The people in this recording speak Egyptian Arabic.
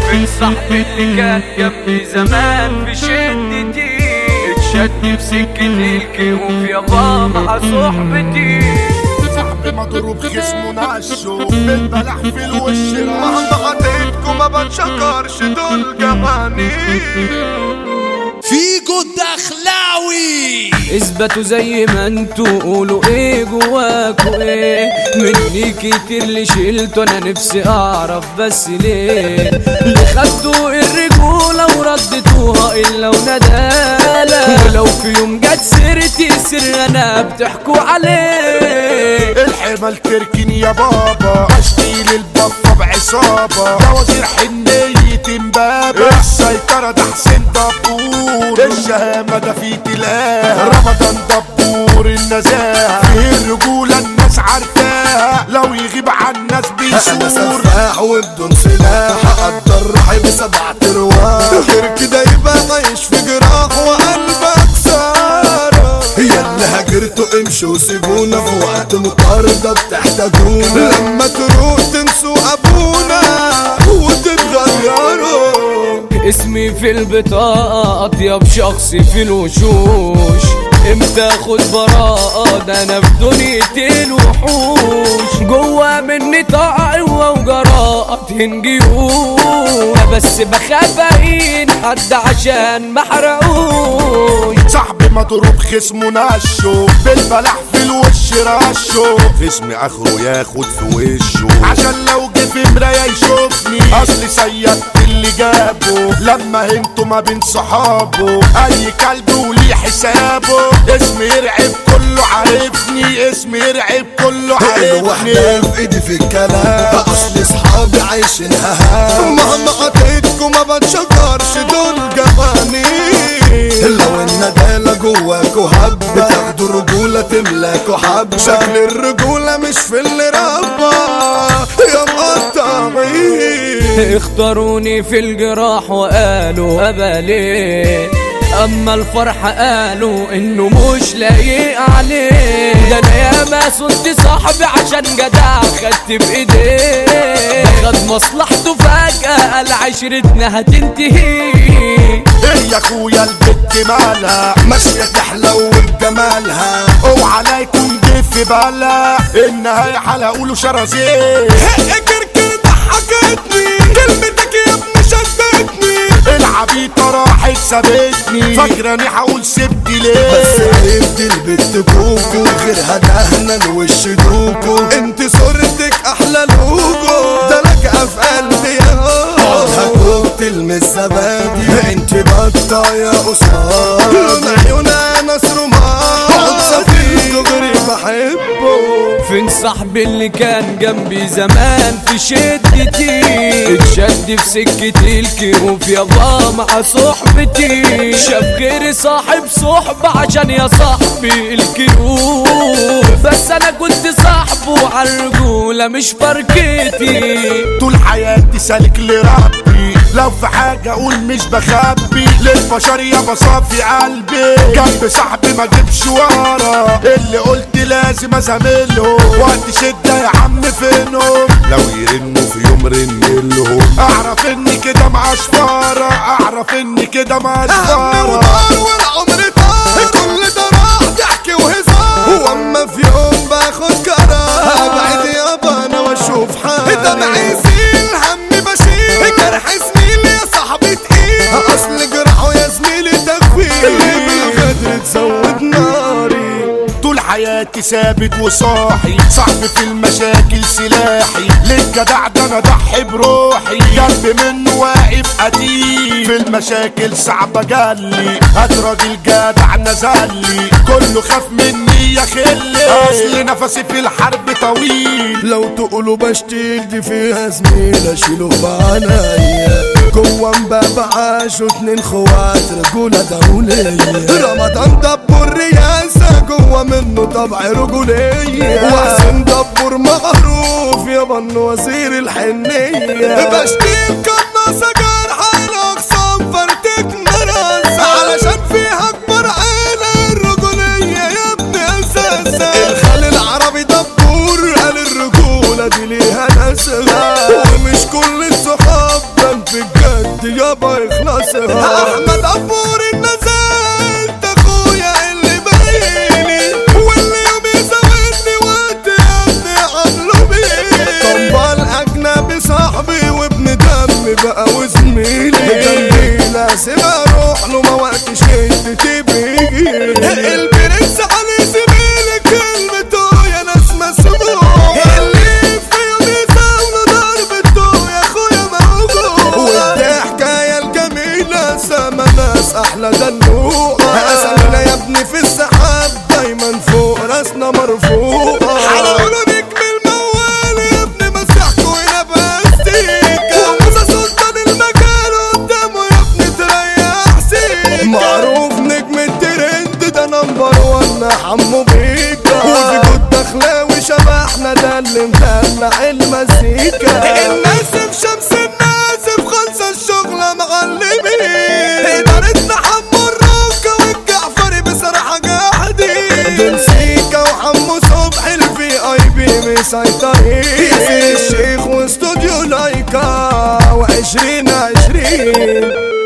فين صاحبي اللي كان جنبي زمان في شدتي اتشد في سكة الكيوف يابا مع صحبتي صاحبي مضروب خصمه نعشه بالبلح في الوش راح ضغطتكم ما بتشكرش دول جواني فيجو الدخلاوي اثبتوا زي ما انتوا قولوا ايه جواكوا ايه مني كتير اللي شلته انا نفسي اعرف بس ليه اللي خدتوا الرجولة وردتوها الا وندالة ولو في يوم جت سيرتي سر انا بتحكوا عليه الحمل تركن يا بابا اشكيل البفة بعصابة ده وزير حنية امبابة السيطرة ده حسين دبور الشهامة ده في تلاها رمضان دبور النزاهة فيه الرجولة الناس عارفاها لو يغيب عن الناس انا بيسور سفاح وبدون سلاح اقدر روحي بسبعة ارواح غير كده يبقى عايش في جراح وقلبك سارة هي اللي هجرتوا امشوا وسيبونا في وقت مطاردة بتحتاجونا لما تروح تنسوا ابونا وتتغيروا اسمي في البطاقة أطيب شخص في الوشوش امتى اخد براءة ده انا في دنيا الوحوش جوا مني طاقة وجراءة تنجيوش بس بخاف اهين حد عشان محرقوش صاحبي مضروب خصمه نشه بالبلح في الوش رشه خصمي اخره ياخد في وشه عشان لو جه في مرايه يشوفني اصلي سيدت اللي جابه لما انتوا ما بين صحابه اي كلب وليه حسابه اسمي يرعب كله عارفني اسمي يرعب كله الوحدة عارفني في ايدي في الكلام اصل اصحابي عايشين ههام مهما قطعتكم ما بتشكرش دول جواني لو الندالة جواكوا هب بتاخدوا الرجولة تملاكوا حب شكل الرجولة مش في اللي ربى يا مقطعين اختاروني في الجراح وقالوا أبالي أما الفرح قالوا إنه مش لايق عليه ده أنا ياما صنت صاحبي عشان جدع خدت بإيديه ده خد مصلحته فجأة قال عشرتنا هتنتهي ايه يا اخويا البت مالها ماشية تحلو بجمالها اوعى لا يكون جه في بالها انها هلاقوله شرازيه كركر ضحكتني كلمتك يا ابني شدتني العبيطة راحت سابتني فاكراني هقول سبتي ليه بس عرفت البت كوكو غيرها دهنا الوش دوكو انت صورتك احلى لوجو ده لك في قلبي يا عودها كوكتيل من الزبادي انت بطة يا قصاد لون عيونها نصر مار عود سفير دغري بحبه فين صاحبي اللي كان جنبي زمان في شدتي اتشد في سكة الكيوف يابا مع صحبتي شاف غيري صاحب صحبة عشان يا صاحبي الكيوف بس انا كنت صاحبه عالرجولة مش فركتي طول حياتي سالك لربي لو في حاجة اقول مش بخبي للبشر يا بصافي قلبي جنب صاحبي ما جيبش ورا اللي قلت لازم ازاملهم وقت شدة يا عم فينهم لو يرنوا في يوم رن لهم اعرف اني كده مع شفارة اعرف اني كده مع هم شفارة ودار والعمر طار كل ده راح ضحك وهزار واما في يوم باخد قرار ابعد يابا انا واشوف حال ده معيسين هم بشيل جرح زميلي يا صاحبي تقيل اصل جرحه يا زميلي تخفيل اللي بالغدر تزود ناري طول حياتي ثابت وصاحي صاحبي في المشاكل سلاحي للجدع ده انا ضحي بروحي جنب منه واقف قديم في المشاكل صعبة جالي هات راجل جدع نزلي كله خاف مني يا خلي اصل نفسي في الحرب طويل لو تقولوا بشتيل دي فيها زميل اشيله بعناية جوا امبابة عاشوا اتنين خوات رجولة دولية رمضان دبور رياسة جوا منه طبع رجولية وحسين دبور معروف يا بن وزير الحنية بشتيل قناصة جرحة الأقسام فرتك مراسة علشان فيها أكبر عيلة الرجولية يا ابني أساسا الخال العربي دبور قال الرجولة دي ليها ناسها ومش كل الصحاب بان في الجو بيسهر احمد عبور النزال اخويا اللي بايني واللي يوم يزودني وقت يا ابني عامله بيه طنبال اجنبي صاحبي وابن دمي بقى وزميلي جنبي لازم اروح له ما وقت شدتي بيجي البرنس علي زميلي كلمته يا ناس مسموع اللي في يوم يساوله ضربته يا اخويا موجود والضحكايه الجميله سما ناس احلى دلوع اسمنا يا ابني في السحاب دايما فوق راسنا مرفوع حلقوا نجم الموال يا ابني مسحكوا هنا باستيكا وموسى سلطان المجال قدامه يا ابني تريح سيكا معروف نجم الترند ده نمبر وان حمو بيكا وفي جود دخلاوي شبحنا ده اللي مدلع المزيكا الناس في شمس الناس في خلصة الشغلة معلمين إدارتنا حمو الروكة والجعفري بصراحة قاعدين دول سيكا وحمو صبحي الفي اي بي مسيطرين ياسين الشيخ واستوديو لايكا وعشرين عشرين